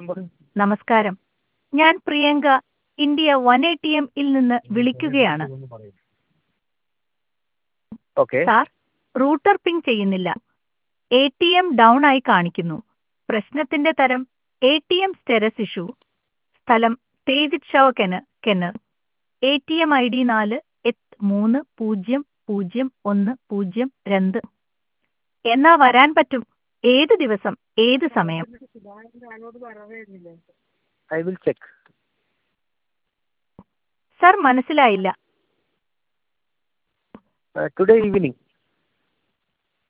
നമസ്കാരം ഞാൻ Priyanka India one A T എമ്മിൽ നിന്ന് വിളിക്കുകയാണ് ഓക്കെ സാർ റൂട്ടർ പിങ് ചെയ്യുന്നില്ല എ ടി എം ഡൗൺ ആയി കാണിക്കുന്നു പ്രശ്നത്തിന്റെ തരം A T M status issue സ്ഥലം തേജിത് ഷവ കെന് കെന് A T M I D നാല് എത്ത് മൂന്ന് പൂജ്യം പൂജ്യം ഒന്ന് പൂജ്യം രണ്ട് എന്നാ വരാൻ പറ്റും ഏത് ദിവസം ഏത് സമയം ഐ വിൽ ചെക്ക് സർ മനസ്സിലായില്ല ടുഡേ ഈവനിങ്